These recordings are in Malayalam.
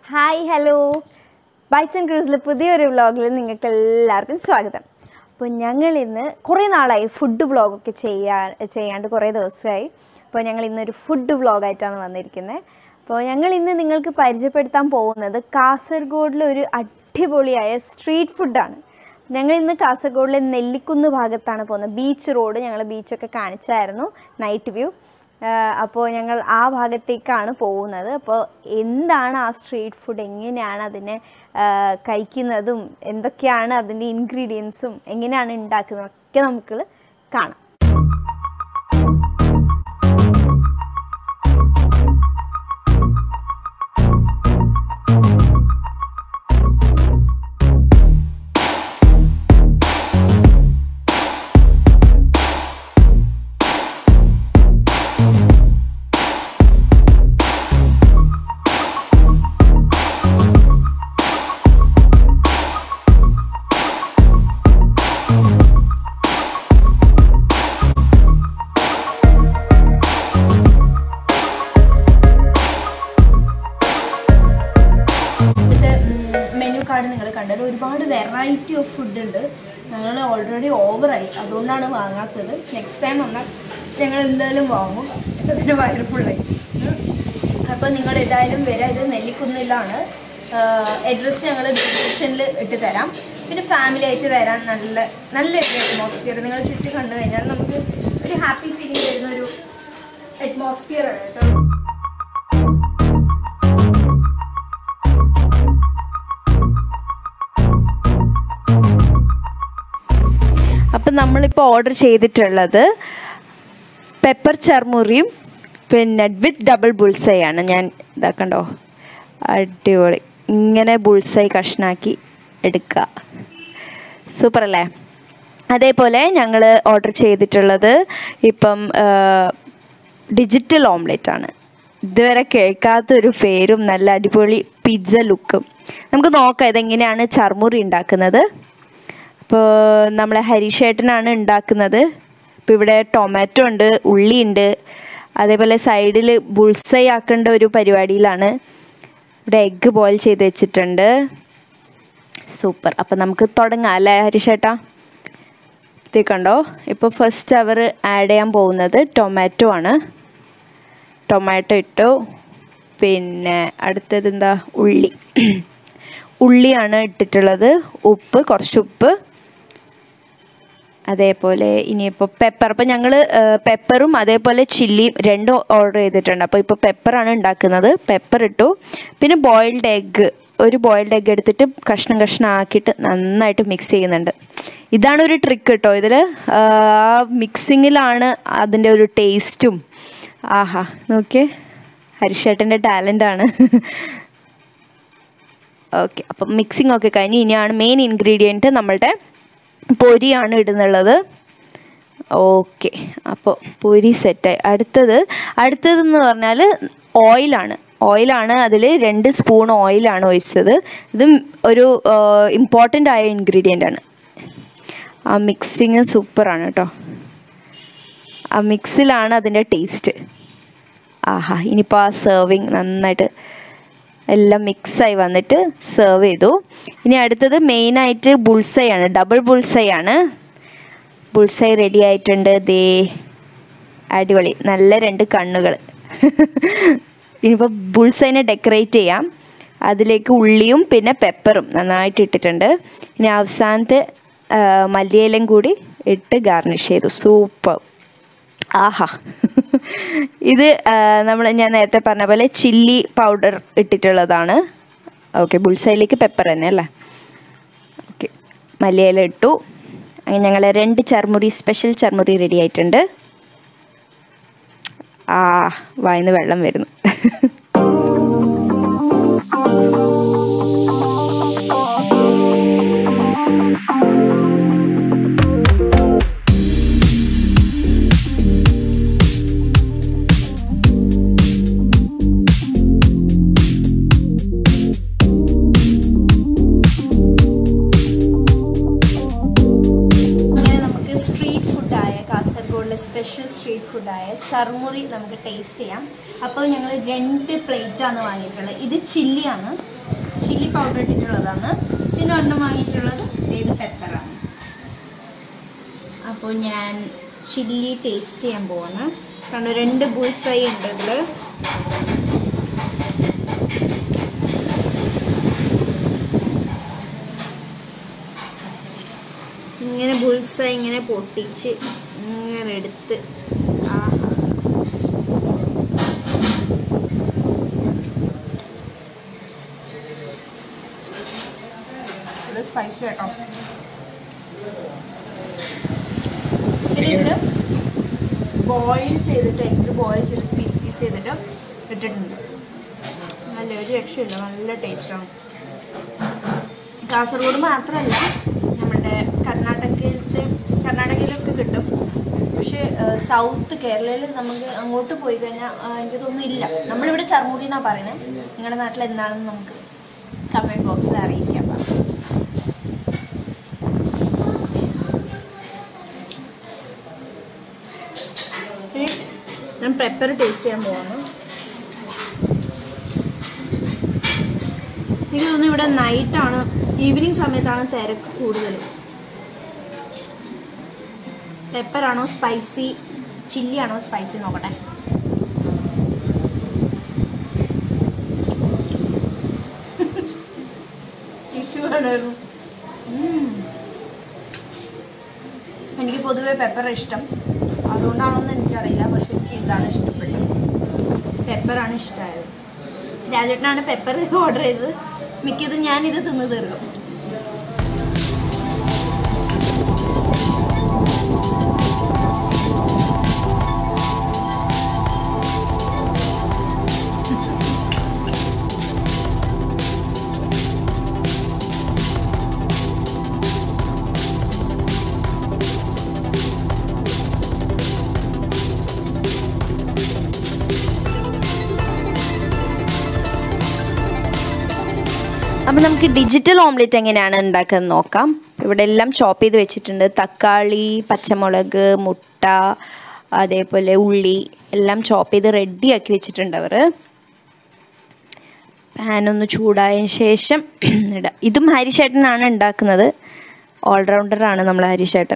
ഹായ് ഹലോ ബൈറ്റ്സ് ആൻഡ് ക്രൂസിലെ പുതിയൊരു വ്ളോഗിൽ നിങ്ങൾക്ക് എല്ലാവർക്കും സ്വാഗതം അപ്പോൾ ഞങ്ങൾ ഇന്ന് കുറേ നാളായി ഫുഡ് വ്ളോഗൊക്കെ ചെയ്യാൻ ചെയ്യാണ്ട് കുറേ ദിവസമായി അപ്പോൾ ഞങ്ങൾ ഇന്നൊരു ഫുഡ് വ്ളോഗായിട്ടാണ് വന്നിരിക്കുന്നത് അപ്പോൾ ഞങ്ങൾ ഇന്ന് നിങ്ങൾക്ക് പരിചയപ്പെടുത്താൻ പോകുന്നത് കാസർഗോഡിലെ ഒരു അടിപൊളിയായ സ്ട്രീറ്റ് ഫുഡാണ് ഞങ്ങൾ ഇന്ന് കാസർഗോഡിലെ നെല്ലിക്കുന്ന് ഭാഗത്താണ് പോകുന്നത് ബീച്ച് റോഡ് ഞങ്ങൾ ബീച്ചൊക്കെ കാണിച്ചായിരുന്നു നൈറ്റ് വ്യൂ അപ്പോൾ ഞങ്ങൾ ആ ഭാഗത്തേക്കാണ് പോകുന്നത് അപ്പോൾ എന്താണ് ആ സ്ട്രീറ്റ് ഫുഡ് എങ്ങനെയാണ് അതിനെ ആ, കഴിക്കുന്നതും എന്തൊക്കെയാണ് അതിൻ്റെ ഇൻഗ്രീഡിയൻസും എങ്ങനെയാണ് ഉണ്ടാക്കുന്നതും ഒക്കെ നമുക്ക് കാണാം ഇത് മെനു കാർഡ് നിങ്ങൾ കണ്ടത് ഒരുപാട് വെറൈറ്റി ഓഫ് ഫുഡ് ഉണ്ട് ഞങ്ങൾ ഓൾറെഡി ഓവറായി അതുകൊണ്ടാണ് വാങ്ങാത്തത് നെക്സ്റ്റ് ടൈം വന്നാൽ ഞങ്ങൾ എന്തായാലും വാങ്ങും അതിൻ്റെ വയറ് ഫുള്ളായി അപ്പോൾ നിങ്ങൾ ഏതായാലും വരാം ഇത് നെല്ലിക്കുന്നിലാണ് അഡ്രസ്സ് ഞങ്ങൾ ഡിസ്ക്രിപ്ഷനിൽ ഇട്ട് തരാം പിന്നെ ഫാമിലി ആയിട്ട് വരാൻ നല്ല നല്ലൊരു അറ്റ്മോസ്ഫിയർ നിങ്ങൾ ചുറ്റും കണ്ടു കഴിഞ്ഞാൽ നമുക്ക് ഒരു ഹാപ്പി ഫീലിംഗ് വരുന്ന ഒരു അറ്റ്മോസ്ഫിയർ ആണ് കേട്ടോ അപ്പം നമ്മളിപ്പോൾ ഓർഡർ ചെയ്തിട്ടുള്ളത് പെപ്പർ ചർമുറിയും പിന്നെ വിത്ത് ഡബിൾ ബുൾസൈയാണ് ഞാൻ ഇതാക്കണ്ടോ അടിപൊളി ഇങ്ങനെ ബുൾസൈ കഷ്ണാക്കി എടുക്കുക സൂപ്പർ അല്ലേ അതേപോലെ ഞങ്ങൾ ഓർഡർ ചെയ്തിട്ടുള്ളത് ഇപ്പം ഡിജിറ്റൽ ഓംലെറ്റ് ആണ് ഇതുവരെ കേൾക്കാത്തൊരു പേരും നല്ല അടിപൊളി പിസ്സ ലുക്കും നമുക്ക് നോക്കാം ഇതെങ്ങനെയാണ് ചർമുറി ഉണ്ടാക്കുന്നത് അപ്പോൾ നമ്മളെ ഹരീഷേട്ടനാണ് ഉണ്ടാക്കുന്നത് ഇപ്പോൾ ഇവിടെ ടൊമാറ്റോ ഉണ്ട് ഉള്ളി ഉണ്ട് അതേപോലെ സൈഡിൽ ബുൾസൈ ആക്കേണ്ട ഒരു പരിപാടിയിലാണ് ഇവിടെ എഗ്ഗ് ബോയിൽ ചെയ്ത് വെച്ചിട്ടുണ്ട് സൂപ്പർ അപ്പോൾ നമുക്ക് തുടങ്ങാം അല്ലേ ഹരീഷേട്ടാ ഇത് കണ്ടോ ഇപ്പോൾ ഫസ്റ്റ് അവർ ആഡ് ചെയ്യാൻ പോകുന്നത് ടൊമാറ്റോ ആണ് ടൊമാറ്റോ ഇട്ടു പിന്നെ അടുത്തത് എന്താ ഉള്ളി ഉള്ളിയാണ് ഇട്ടിട്ടുള്ളത് ഉപ്പ് കുറച്ച് ഉപ്പ് അതേപോലെ ഇനിയിപ്പോൾ പെപ്പർ അപ്പോൾ ഞങ്ങൾ പെപ്പറും അതേപോലെ ചില്ലിയും രണ്ടും ഓർഡർ ചെയ്തിട്ടുണ്ട് അപ്പോൾ ഇപ്പോൾ പെപ്പറാണ് ഉണ്ടാക്കുന്നത് പെപ്പർ ഇട്ടു പിന്നെ ബോയിൽഡ് എഗ്ഗ് ഒരു ബോയിൽഡ് എഗ്ഗ് എടുത്തിട്ട് കഷ്ണം കഷ്ണം ആക്കിയിട്ട് നന്നായിട്ട് മിക്സ് ചെയ്യുന്നുണ്ട് ഇതാണ് ഒരു ട്രിക്ക് കേട്ടോ ഇതിൽ ആ മിക്സിങ്ങിലാണ് അതിൻ്റെ ഒരു ടേസ്റ്റും ആഹാ നോക്കിയേ ഹരിഷേട്ടൻ്റെ ടാലൻ്റാണ് ഓക്കെ അപ്പം മിക്സിംഗ് ഒക്കെ കഴിഞ്ഞ് ഇനിയാണ് മെയിൻ ഇൻഗ്രീഡിയൻറ്റ് നമ്മളുടെ പൊരിയാണ് ഇടുന്നുള്ളത് ഓക്കെ അപ്പോൾ പൊരി സെറ്റായി അടുത്തത് അടുത്തതെന്ന് പറഞ്ഞാൽ ഓയിലാണ് ഓയിലാണ് അതിൽ രണ്ട് സ്പൂൺ ഓയിലാണ് ഒഴിച്ചത് ഇതും ഒരു ഇമ്പോർട്ടൻ്റ് ആയ ഇൻഗ്രീഡിയൻ്റ് ആണ് ആ മിക്സിങ് സൂപ്പറാണ് കേട്ടോ ആ മിക്സിലാണ് അതിൻ്റെ ടേസ്റ്റ് ആഹാ ഇനിയിപ്പോൾ ആ സെർവിങ് നന്നായിട്ട് എല്ലാം മിക്സായി വന്നിട്ട് സെർവ് ചെയ്തു ഇനി അടുത്തത് മെയിനായിട്ട് ബുൾസൈ ആണ് ഡബിൾ ബുൾസൈ ആണ് ബുൾസൈ റെഡി ആയിട്ടുണ്ട് ദേ അടിപൊളി നല്ല രണ്ട് കണ്ണുകൾ ഇനിയിപ്പോൾ ബുൾസൈനെ ഡെക്കറേറ്റ് ചെയ്യാം അതിലേക്ക് ഉള്ളിയും പിന്നെ പെപ്പറും നന്നായിട്ട് ഇട്ടിട്ടുണ്ട് ഇനി അവസാനത്തെ ആ, മല്ലിയിലയും കൂടി ഇട്ട് ഗാർണിഷ് ചെയ്തു സൂപ്പർ ആഹാ ഇത് നമ്മൾ ഞാൻ നേരത്തെ പറഞ്ഞ പോലെ ചില്ലി പൗഡർ ഇട്ടിട്ടുള്ളതാണ് ഓക്കെ ബുൾസൈലേക്ക് പെപ്പർ തന്നെ അല്ലേ ഓക്കെ മല്ലിയില ഇട്ടു അങ്ങനെ ഞങ്ങൾ രണ്ട് ചർമുറി സ്പെഷ്യൽ ചർമുറി റെഡി ആയിട്ടുണ്ട് ആ വായിന്ന് വെള്ളം വരുന്നു അങ്ങനെ നമുക്ക് സ്ട്രീറ്റ് ഫുഡായ കാസർഗോഡിലെ സ്പെഷ്യൽ സ്ട്രീറ്റ് ഫുഡായ ചറുമുറി നമുക്ക് ടേസ്റ്റ് ചെയ്യാം അപ്പോൾ ഞങ്ങൾ രണ്ട് പ്ലേറ്റാണ് വാങ്ങിയിട്ടുള്ളത് ഇത് ചില്ലിയാണ് ചില്ലി പൗഡർ ഇട്ടിട്ടുള്ളതാണ് പിന്നെ ഒരെണ്ണം വാങ്ങിയിട്ടുള്ളത് ഇത് പെപ്പറാണ് അപ്പോൾ ഞാൻ ചില്ലി ടേസ്റ്റ് ചെയ്യാൻ പോവാണ് കാരണം രണ്ട് ബുൾസൈ ഉണ്ട് ഇതിൽ ഇങ്ങനെ ബുൾസൈ ഇങ്ങനെ പൊട്ടിച്ച് ഇങ്ങനെ എടുത്ത് ആഹാ ഇത് സ്പൈസി കേട്ടോ പിന്നെ ഇതില് ബോയിൽ ചെയ്തിട്ട് എഗ് ബോയിൽ ചെയ്ത് പീസ് പീസ് ചെയ്തിട്ട് ഇട്ടിട്ടുണ്ട് നല്ല ഒരു രക്ഷയില്ല നല്ല ടേസ്റ്റാണ് കാസർഗോഡ് മാത്രമല്ല നമ്മുടെ കർണാടകയിലത്തെ കർണാടകയിലൊക്കെ കിട്ടും പക്ഷേ സൗത്ത് കേരളയിൽ നമുക്ക് അങ്ങോട്ട് പോയി കഴിഞ്ഞാൽ എനിക്ക് തോന്നുന്നു ഇല്ല നമ്മളിവിടെ ചർമുടി എന്നാണ് പറയുന്നത് നിങ്ങളുടെ നാട്ടിൽ എന്താണെന്ന് നമുക്ക് കമൻറ്റ് ബോക്സിൽ അറിയിക്കാം ഇനി ഞാൻ പെപ്പർ ടേസ്റ്റ് ചെയ്യാൻ പോകുന്നു എനിക്ക് തോന്നുന്നു ഇവിടെ നൈറ്റാണ് ഈവനിങ് സമയത്താണ് തിരക്ക് കൂടുതൽ പെപ്പറാണോ സ്പൈസി ചില്ലി ആണോ സ്പൈസി നോക്കട്ടെ ഇഷ്യൂ ആണായിരുന്നു ഉം. എനിക്ക് പൊതുവേ പെപ്പർ ഇഷ്ടം അതുകൊണ്ടാണോന്ന് എനിക്കറിയില്ല പക്ഷെ എനിക്ക് ഇതാണ് ഇഷ്ടപ്പെട്ടത് പെപ്പറാണ് ഇഷ്ടമായത് രാജേട്ടനാണ് പെപ്പർ ഓർഡർ ചെയ്തത് മിക്കതും ഞാനിത് തിന്ന് തീർക്കും അപ്പം നമുക്ക് ഡിജിറ്റൽ ഓംലെറ്റ് എങ്ങനെയാണ് ഉണ്ടാക്കുന്നത് നോക്കാം ഇവിടെ എല്ലാം ചോപ്പ് ചെയ്ത് വെച്ചിട്ടുണ്ട് തക്കാളി പച്ചമുളക് മുട്ട അതേപോലെ ഉള്ളി എല്ലാം ചോപ്പ് ചെയ്ത് റെഡിയാക്കി വെച്ചിട്ടുണ്ട് അവർ പാനൊന്ന് ചൂടായ ശേഷം ഇടാം ഇതും ഹരിശേട്ടനാണ് ഉണ്ടാക്കുന്നത് ഓൾറൗണ്ടറാണ് നമ്മൾ ഹരിശേട്ടൻ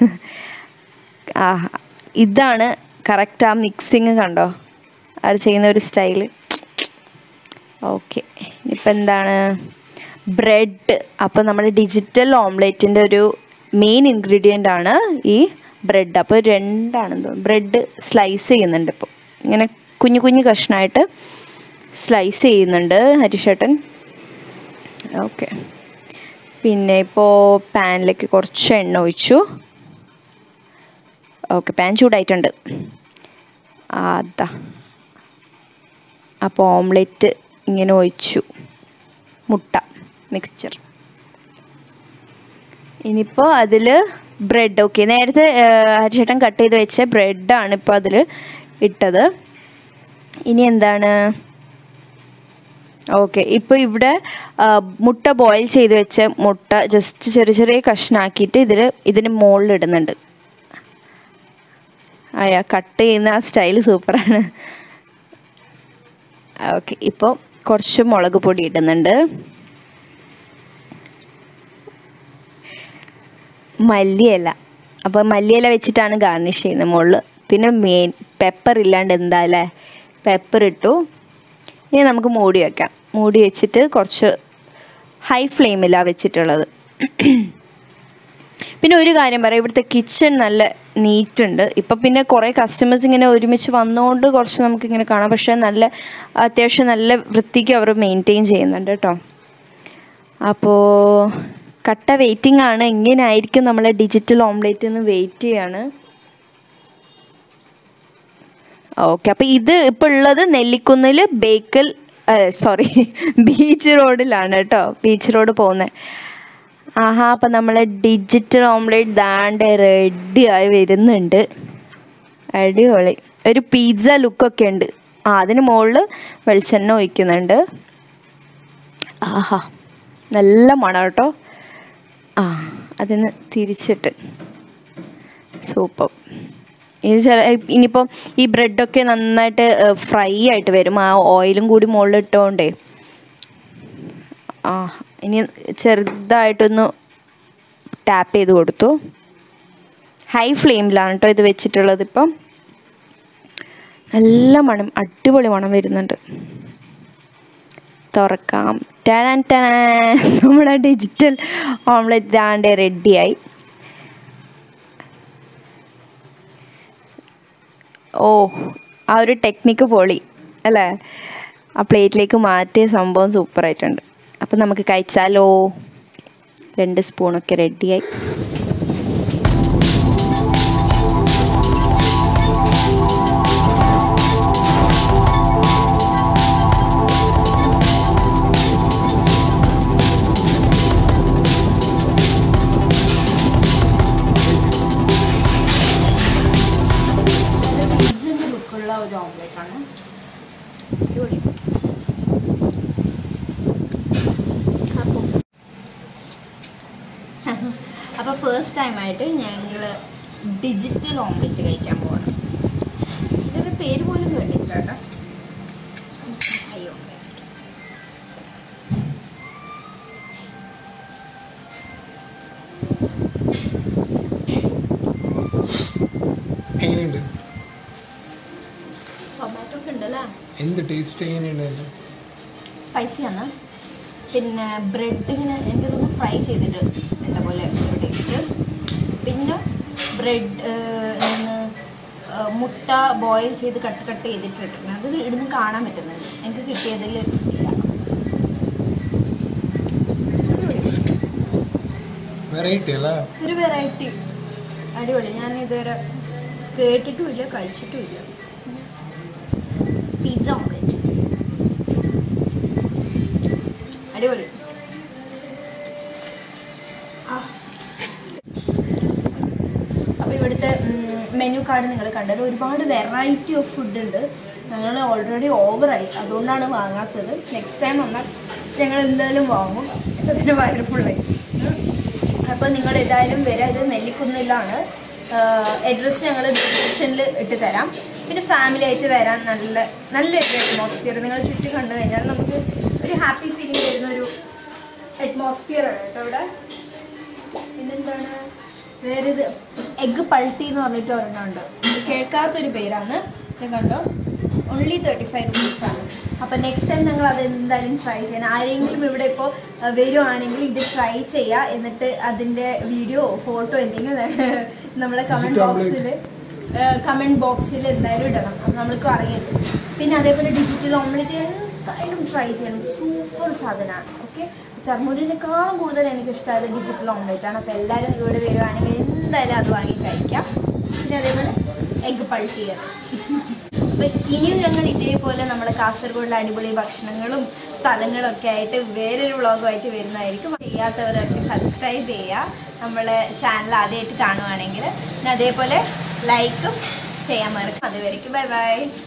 ആ ഇതാണ് കറക്റ്റ് ആ മിക്സിങ് കണ്ടോ അത് ചെയ്യുന്ന ഒരു സ്റ്റൈല് ഓക്കെ ഇനിയിപ്പോൾ എന്താണ് ബ്രെഡ് അപ്പോൾ നമ്മുടെ ഡിജിറ്റൽ ഓംലെറ്റിൻ്റെ ഒരു മെയിൻ ഇൻഗ്രീഡിയൻ്റ് ആണ് ഈ ബ്രെഡ് അപ്പോൾ രണ്ടാണെന്ന് തോന്നുന്നു ബ്രെഡ് സ്ലൈസ് ചെയ്യുന്നുണ്ട് ഇപ്പോൾ ഇങ്ങനെ കുഞ്ഞു കുഞ്ഞു കഷ്ണമായിട്ട് സ്ലൈസ് ചെയ്യുന്നുണ്ട് ഹരിഷേട്ടൻ ഓക്കെ പിന്നെ ഇപ്പോൾ പാനിലേക്ക് കുറച്ച് എണ്ണ ഒഴിച്ചു ഓക്കെ പാൻ ചൂടായിട്ടുണ്ട് ആ, അതാ അപ്പോൾ ഓംലെറ്റ് ഇങ്ങനെ ഒഴിച്ചു മുട്ട മിക്സ്ചർ ഇനിയിപ്പോൾ അതിൽ ബ്രെഡ് ഓക്കെ നേരത്തെ ഹരിചേട്ടൻ കട്ട് ചെയ്ത് വെച്ച ബ്രെഡാണ് ഇപ്പോൾ അതിൽ ഇട്ടത് ഇനി എന്താണ് ഓക്കെ ഇപ്പോൾ ഇവിടെ ആ, മുട്ട ബോയിൽ ചെയ്ത് വെച്ച മുട്ട ജസ്റ്റ് ചെറിയ ചെറിയ കഷ്ണാക്കിയിട്ട് ഇതിൽ ഇതിന് മുകളിൽ ഇടുന്നുണ്ട് അയ്യാ കട്ട് ചെയ്യുന്ന ആ സ്റ്റൈൽ സൂപ്പറാണ് ഓക്കെ ഇപ്പോൾ കുറച്ച് മുളക് പൊടി ഇടുന്നുണ്ട് മല്ലിയില അപ്പോൾ മല്ലിയില വെച്ചിട്ടാണ് ഗാർണിഷ് ചെയ്യുന്നത് മുകളിൽ പിന്നെ മെയിൻ പെപ്പർ ഇല്ലാണ്ട് എന്താ അല്ലേ പെപ്പർ ഇട്ടു ഇനി നമുക്ക് മൂടി വെക്കാം മൂടി വെച്ചിട്ട് കുറച്ച് ഹൈ ഫ്ലെയിമിലാണ് വെച്ചിട്ടുള്ളത് പിന്നെ ഒരു കാര്യം പറയാം ഇവിടുത്തെ കിച്ചൺ നല്ല നീറ്റ് ഉണ്ട് ഇപ്പം പിന്നെ കുറേ കസ്റ്റമേഴ്സ് ഇങ്ങനെ ഒരുമിച്ച് വന്നുകൊണ്ട് കുറച്ച് നമുക്കിങ്ങനെ കാണാം പക്ഷേ നല്ല അത്യാവശ്യം നല്ല വൃത്തിക്ക് അവർ മെയിൻറ്റെയിൻ ചെയ്യുന്നുണ്ട് കേട്ടോ അപ്പോൾ കട്ട വെയിറ്റിംഗ് ആണ് എങ്ങനെയായിരിക്കും നമ്മളെ ഡിജിറ്റൽ ഓംലേറ്റ് എന്ന് വെയിറ്റ് ചെയ്യാണ് ഓക്കെ അപ്പോൾ ഇത് ഇപ്പോൾ ഉള്ളത് നെല്ലിക്കുന്നിൽ ബേക്കൽ സോറി ബീച്ച് റോഡിലാണ് കേട്ടോ ബീച്ച് റോഡ് പോകുന്നത് ആഹാ അപ്പം നമ്മളെ ഡിജിറ്റൽ ഓംലേറ്റ് ദാണ്ട് റെഡി ആയി വരുന്നുണ്ട് അടിപൊളി ഒരു പിസ്സ ലുക്കൊക്കെ ഉണ്ട് ആ അതിന് മുകളിൽ വെളിച്ചെണ്ണ ഒഴിക്കുന്നുണ്ട് ആഹാ നല്ല മണം കേട്ടോ ആ അതിന് തിരിച്ചിട്ട് സൂപ്പർ ഇത് ചില ഇനിയിപ്പോൾ ഈ ബ്രെഡൊക്കെ നന്നായിട്ട് ഫ്രൈ ആയിട്ട് വരും ആ ഓയിലും കൂടി മുകളിൽ ഇട്ടുകൊണ്ടേ ആ ഇനി ചെറുതായിട്ടൊന്ന് ടാപ്പ് ചെയ്ത് കൊടുത്തു ഹൈ ഫ്ലെയിമിലാണ് കേട്ടോ ഇത് വെച്ചിട്ടുള്ളത് ഇപ്പം നല്ല മണം അടിപൊളി മണം വരുന്നുണ്ട് തുറക്കാം ടാൻ ടാൻ നമ്മുടെ ഡിജിറ്റൽ ഓംലെറ്റ് ദാണ്ട് റെഡിയായി ഓ ആ ഒരു ടെക്നിക്ക് പൊളി അല്ലേ ആ പ്ലേറ്റിലേക്ക് മാറ്റിയ സംഭവം സൂപ്പറായിട്ടുണ്ട് അപ്പം നമുക്ക് കഴിച്ചാലോ രണ്ട് സ്പൂണൊക്കെ റെഡിയായി പിജ്ജൻ്റെ ലുക്കുള്ള ഒരു ഓംലെറ്റ് ആണ് അടിപൊളി അപ്പോൾ അപ്പോൾ ഫസ്റ്റ് ടൈമായിട്ട് ഞങ്ങൾ ഡിജിറ്റൽ ഓംലെറ്റ് കഴിക്കാൻ പോകണം ഇതൊരു പേര് പോലും കേട്ടില്ല കേട്ടോ അയ്യോ എങ്ങനെയുണ്ട് ടൊമാറ്റോ ഒക്കെ ഉണ്ടല്ലേ എന്ത് ടേസ്റ്റ് എങ്ങനെയുണ്ടായിരുന്നു സ്പൈസിയാണ് പിന്നെ ബ്രെഡ് ഇങ്ങനെ എനിക്ക് തോന്നുന്നു ഫ്രൈ ചെയ്തിട്ട് ഇട്ട പോലെ ഒരു ടേസ്റ്റ് പിന്നെ ബ്രെഡ് മുട്ട ബോയിൽ ചെയ്ത് കട്ട് കട്ട് ചെയ്തിട്ട് ഇട്ടിട്ടുണ്ട് അത് ഇടുന്ന് കാണാൻ പറ്റുന്നുണ്ട് എനിക്ക് കിട്ടിയതിൽ ഇല്ല വെറൈറ്റി അല്ല ഒരു വെറൈറ്റി അടിപൊളി ഞാൻ ഇതുവരെ കേട്ടിട്ടുമില്ല കഴിച്ചിട്ടുമില്ല പിസ്സ ഓംലെറ്റ് അടിപൊളി അപ്പോൾ ഇവിടുത്തെ മെനു കാർഡ് നിങ്ങൾ കണ്ടത് ഒരുപാട് വെറൈറ്റി ഓഫ് ഫുഡ് ഉണ്ട് ഞങ്ങൾ ഓൾറെഡി ഓവറായി അതുകൊണ്ടാണ് വാങ്ങാത്തത് നെക്സ്റ്റ് ടൈം വന്നാൽ ഞങ്ങൾ എന്തായാലും വാങ്ങും അതിന് വയറ് ഫുള്ളായി അപ്പോൾ നിങ്ങൾ ഏതായാലും വരാം ഇത് നെല്ലിക്കുന്നിലാണ് അഡ്രസ്സ് ഞങ്ങൾ ഡിസ്ക്രിപ്ഷനിൽ ഇട്ട് തരാം പിന്നെ ഫാമിലി ആയിട്ട് വരാൻ നല്ല നല്ലൊരു അറ്റ്മോസ്ഫിയർ നിങ്ങൾ ചുറ്റി കണ്ടു കഴിഞ്ഞാൽ നമുക്ക് ഒരു ഹാപ്പി ഫീലിംഗ് വരുന്ന ഒരു അറ്റ്മോസ്ഫിയർ ആണ് കേട്ടോ ഇവിടെ പിന്നെന്താണ് വേറെ ഇത് എഗ്ഗ് പൾട്ടി എന്ന് പറഞ്ഞിട്ട് ഒരെണ്ണമുണ്ട് ഇത് കേൾക്കാത്തൊരു പേരാണ് ഇത് കണ്ടോ ഓൺലി തേർട്ടി ഫൈവ് റുപ്പീസാണ് അപ്പോൾ നെക്സ്റ്റ് ടൈം ഞങ്ങൾ അത് എന്തായാലും ട്രൈ ചെയ്യണം ആരെങ്കിലും ഇവിടെ ഇപ്പോൾ വരുവാണെങ്കിൽ ഇത് ട്രൈ ചെയ്യുക എന്നിട്ട് അതിൻ്റെ വീഡിയോ ഫോട്ടോ എന്തെങ്കിലും നമ്മളെ കമൻറ്റ് Digital omelette. ബോക്സിൽ കമൻറ്റ് ബോക്സിൽ എന്തായാലും ഇടണം അപ്പം നമ്മൾക്ക് അറിയരുത് പിന്നെ അതേപോലെ ഡിജിറ്റൽ ഓംലെറ്റ് എന്തായാലും ട്രൈ ചെയ്യണം സൂപ്പർ സാധനമാണ് ഓക്കെ ചർമ്മൂരിനേക്കാളും കൂടുതൽ എനിക്ക് ഇഷ്ടമായത് ഡിജിറ്റൽ ഓംലെറ്റ് ആണ് അപ്പോൾ എല്ലാവരും ഇവിടെ വരുവാണെങ്കിൽ എന്തായാലും അത് വാങ്ങി കഴിക്കാം പിന്നെ അതേപോലെ എഗ്ഗ് പൾട്ടിയത് അപ്പം ഇനിയും ഞങ്ങൾ ഇതേപോലെ നമ്മുടെ കാസർഗോഡിലെ അടിപൊളി ഭക്ഷണങ്ങളും സ്ഥലങ്ങളും ഒക്കെ ആയിട്ട് വേറൊരു വ്ളോഗുമായിട്ട് വരുന്നതായിരിക്കും ചെയ്യാത്തവരൊക്കെ സബ്സ്ക്രൈബ് ചെയ്യുക നമ്മളെ ചാനൽ ആദ്യമായിട്ട് കാണുവാണെങ്കിൽ പിന്നെ അതേപോലെ ലൈക്കും ചെയ്യാൻ മറക്കും അതുവരെയ്ക്കും ബൈ ബൈ